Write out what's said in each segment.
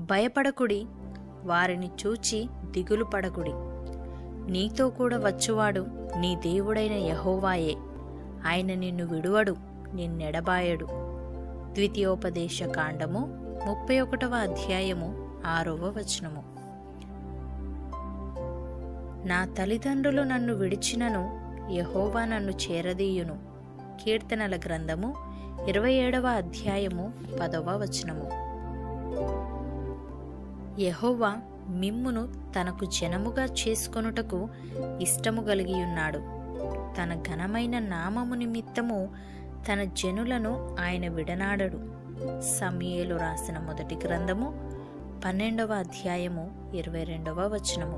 భయపడకుడి వారిని చూచి దిగులు పడకుడి నీతో కూడా వచ్చువాడు నీ దేవుడైన యహోవాయే ఆయన నిన్ను విడువడు నిన్నెడబాయడు ద్వితీయోపదేశ కాండము ముప్పై ఒకటవ అధ్యాయము ఆరవ వచనము నా తల్లిదండ్రులు నన్ను విడిచినను యహోవా నన్ను చేరదీయును కీర్తనల గ్రంథము ఇరవై ఏడవ అధ్యాయము పదవ వచనము యహోవా మిమ్మును తనకు జనముగా చేసుకొనుటకు ఇష్టము కలిగియున్నాడు తన ఘనమైన నామము నిమిత్తము తన జనులను ఆయన విడనాడడు సమయేలు రాసిన మొదటి గ్రంథము పన్నెండవ అధ్యాయము ఇరవై రెండవ వచనము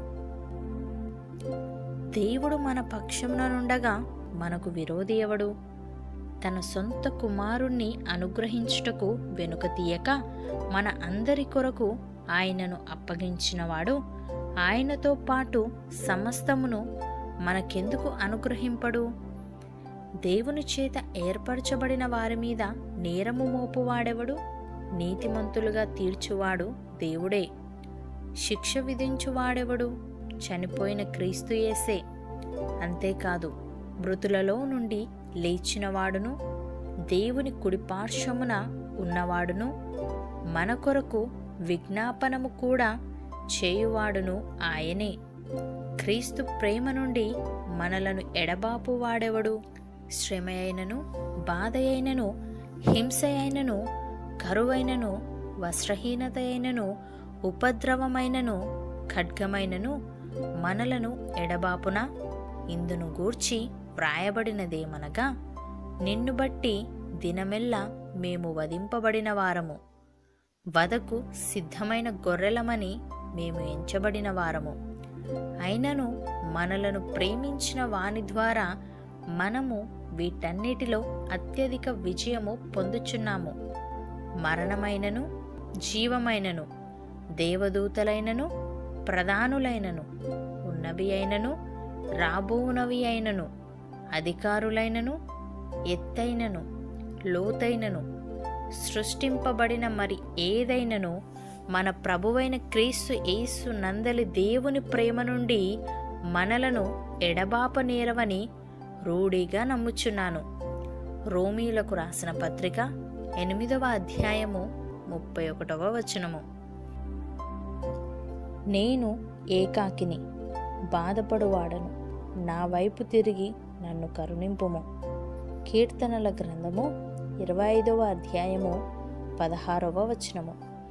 దేవుడు మన పక్షమున నుండగా మనకు విరోధి ఎవడు తన సొంత కుమారుణ్ణి అనుగ్రహించుటకు వెనుక తీయక మన అందరి కొరకు ఆయనను అప్పగించినవాడు ఆయనతో పాటు సమస్తమును మనకెందుకు అనుగ్రహింపడు దేవుని చేత ఏర్పరచబడిన వారి మీద నేరము మోపువాడెవడు నీతిమంతులుగా తీర్చువాడు దేవుడే శిక్ష విధించువాడెవడు చనిపోయిన క్రీస్తు యేసే అంతేకాదు మృతులలో నుండి లేచినవాడును దేవుని కుడిపార్శ్వమున ఉన్నవాడును మన కొరకు విజ్ఞాపనము కూడా చేయువాడును ఆయనే క్రీస్తు ప్రేమ నుండి మనలను ఎడబాపు వాడెవడు శ్రమ అయినను బాధ అయినను హింస అయినను కరువైనను వస్త్రహీనత అయినను ఉపద్రవమైనను ఖడ్గమైనను మనలను ఎడబాపున ఇందును గూర్చి వ్రాయబడినదేమనగా నిన్ను బట్టి దినమెల్లా మేము వధింపబడిన వారము వదకు సిద్ధమైన గొర్రెలమని మేము ఎంచబడిన వారము అయినను మనలను ప్రేమించిన వాని ద్వారా మనము వీటన్నిటిలో అత్యధిక విజయము పొందుచున్నాము మరణమైనను జీవమైనను దేవదూతలైనను ప్రధానులైనను ఉన్నవి అయినను రాబోవునవి అయినను అధికారులైనను ఎత్తైనను లోతైనను సృష్టింపబడిన మరి ఏదైనను మన ప్రభువైన క్రీస్తు యేసు నందలి దేవుని ప్రేమ నుండి మనలను ఎడబాప నేరవని రూఢిగా నమ్ముచున్నాను రోమీలకు రాసిన పత్రిక ఎనిమిదవ అధ్యాయము ముప్పై ఒకటవ వచనము నేను ఏకాకిని బాధపడువాడను నా వైపు తిరిగి నన్ను కరుణింపుము కీర్తనల గ్రంథము ఇరవై ఐదవ అధ్యాయము పదహారవ వచనము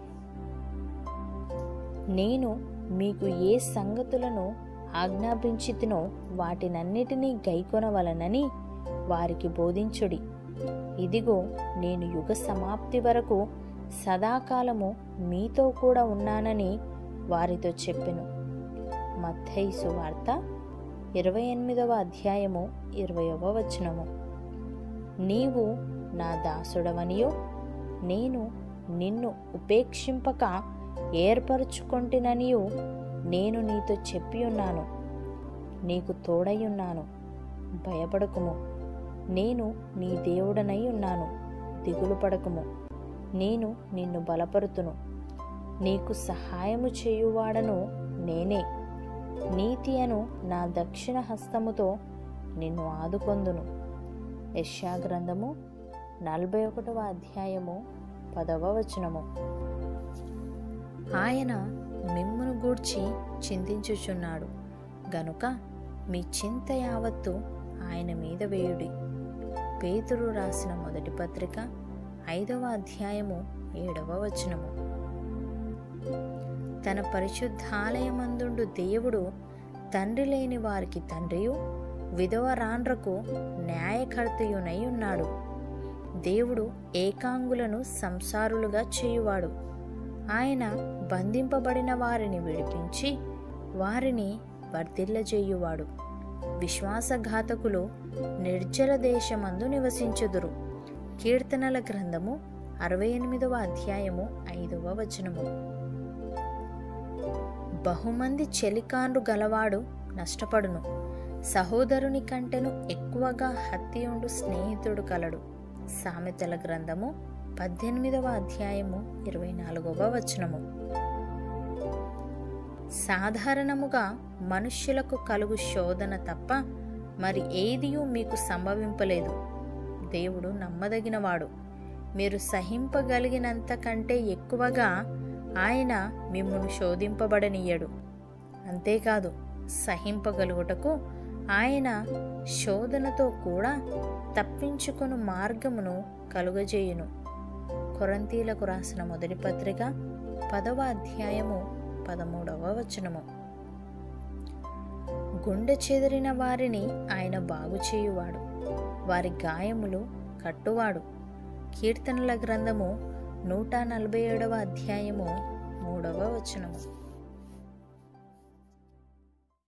నేను మీకు ఏ సంగతులను ఆజ్ఞాపించితినో వాటినన్నిటినీ గైకొనవలనని వారికి బోధించుడి ఇదిగో నేను యుగ సమాప్తి వరకు సదాకాలము మీతో కూడా ఉన్నానని వారితో చెప్పెను మత్తయి వార్త ఇరవై ఎనిమిదవ అధ్యాయము ఇరవయవ వచనము నీవు నా దాసుడవనియో నేను నిన్ను ఉపేక్షింపక ఏర్పరచుకొంటిననియు నేను నీతో చెప్పి ఉన్నాను నీకు తోడై భయపడకుము నేను నీ దేవుడనై ఉన్నాను దిగులు పడకుము నేను నిన్ను బలపరుతును నీకు సహాయము చేయువాడను నేనే నీతి అను నా దక్షిణ హస్తముతో నిన్ను ఆదుకొందును యెషయా గ్రంథము నలభై ఒకటవ అధ్యాయము పదవ వచనము ఆయన మిమ్మును గూర్చి చింతించుచున్నాడు గనుక మీ చింత యావత్తు ఆయన మీద వేయుడి పేతురు రాసిన మొదటి పత్రిక ఐదవ అధ్యాయము ఏడవ వచనము తన పరిశుద్ధాలయమందుండు దేవుడు తండ్రి లేని వారికి తండ్రియు విధవరాండ్రకు న్యాయకర్తయునై ఉన్నాడు దేవుడు ఏకాంగులను సంసారులుగా చేయువాడు ఆయన బంధింపబడిన వారిని విడిపించి వారిని వర్ధిల్లజేయువాడు విశ్వాసఘాతకులు నిర్జల దేశమందు నివసించుదురు కీర్తనల గ్రంథము అరవై ఎనిమిదవ అధ్యాయము ఐదవ వచనము బహుమంది చెలికాండ్రు గలవాడు నష్టపడును సహోదరుని కంటెను ఎక్కువగా హత్యయుండు స్నేహితుడు కలడు సామెతల గ్రంథము పద్దెనిమిదవ అధ్యాయము ఇరవై నాలుగవ వచనము సాధారణముగా మనుష్యులకు కలుగు శోధన తప్ప మరి ఏదియూ మీకు సంభవింపలేదు దేవుడు నమ్మదగినవాడు మీరు సహింపగలిగినంత కంటే ఎక్కువగా ఆయన మిమ్మును శోధింపబడనీయడు అంతేకాదు సహింపగలుగుటకు ఆయన శోధనతో కూడా తప్పించుకొను మార్గమును కలుగజేయును కొరంతీలకు రాసిన మొదటి పత్రిక పదవ అధ్యాయము పదమూడవ వచనము గుండె చెదిరిన వారిని ఆయన బాగు చేయువాడు వారి గాయములు కట్టువాడు కీర్తనల గ్రంథము నూట నలభై ఏడవ అధ్యాయము మూడవ వచనము